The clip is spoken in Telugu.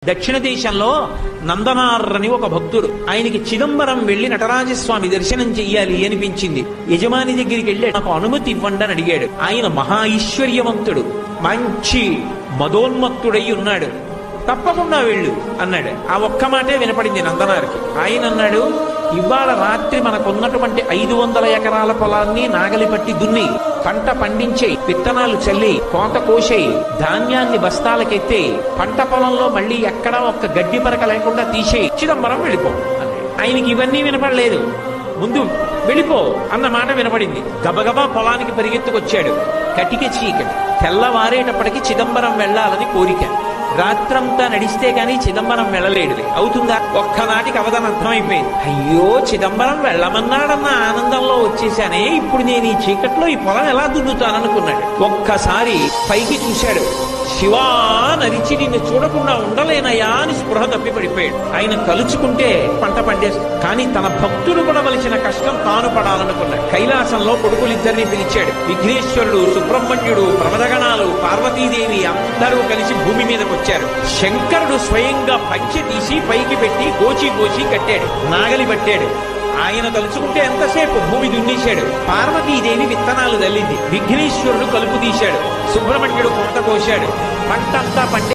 దక్షిణ దేశంలో నందనార్ అని ఒక భక్తుడు ఆయనకి చిదంబరం వెళ్లి నటరాజస్వామి దర్శనం చెయ్యాలి అనిపించింది యజమాని దగ్గరికి వెళ్ళి నాకు అనుమతి ఇవ్వండి అని అడిగాడు ఆయన మహా ఐశ్వర్యవంతుడు మంచి మదోన్మత్తుడై ఉన్నాడు తప్పకుండా వెళ్ళు అన్నాడు ఆ ఒక్క మాటే వినపడింది నందనారికి ఆయన అన్నాడు ఇవాళ రాత్రి మనకున్నటువంటి ఐదు వందల ఎకరాల పొలాన్ని నాగలి పట్టి దున్ని పంట పండించే విత్తనాలు చల్లి కోత కోసేయి ధాన్యాన్ని బస్తాలకెత్తే పంట పొలంలో మళ్ళీ ఎక్కడా ఒక్క గడ్డి పరక లేకుండా తీసేయి చిదంబరం వెళ్ళిపో అన్నాడు. ఆయనకి ఇవన్నీ వినపడలేదు ముందు వెళ్ళిపో అన్న మాట వినపడింది గబగబా పొలానికి పరిగెత్తుకొచ్చాడు కటిక చీకటి తెల్లవారేటప్పటికి చిదంబరం వెళ్ళాలని కోరిక రాత్రంతా నడిస్తే గాని చిదంబరం వెళ్ళలేడు అవుతుందా ఒక్కనాటికి అవదానం అర్థమైపోయింది అయ్యో చిదంబరం వెళ్ళమన్నాడన్న ఆనందంలో వచ్చేసానే ఇప్పుడు నేను ఈ చీకట్లో ఈ పొలం ఎలా దున్నుతాననుకున్నాడు ఒక్కసారి పైకి చూశాడు శివా నరిచి నిన్ను చూడకుండా ఉండలేనయా అని స్పృహ తప్పి పడిపోయాడు ఆయన తలుచుకుంటే పంట పండేస్తుంది కానీ తన భక్తులు పడవలసిన కష్టం తాను పడాలనుకున్నాడు కైలాసంలో కొడుకులిద్దరిని పిలిచాడు విఘ్నేశ్వరుడు సుబ్రహ్మణ్యుడు ప్రమదగణాలు పార్వతీదేవి అందరూ కలిసి భూమి మీదకి వచ్చారు శంకరుడు స్వయంగా పంచె తీసి పైకి పెట్టి గోచి గోచి కట్టాడు నాగలి పట్టాడు ఆయన తలుచుకుంటే ఎంతసేపు భూమి దున్నేశాడు పార్వతీదేవి విత్తనాలు తల్లింది విఘ్నేశ్వరుడు కలుపు తీశాడు సుబ్రహ్మణ్యుడు కొంత కోశాడు పంటంతా పండి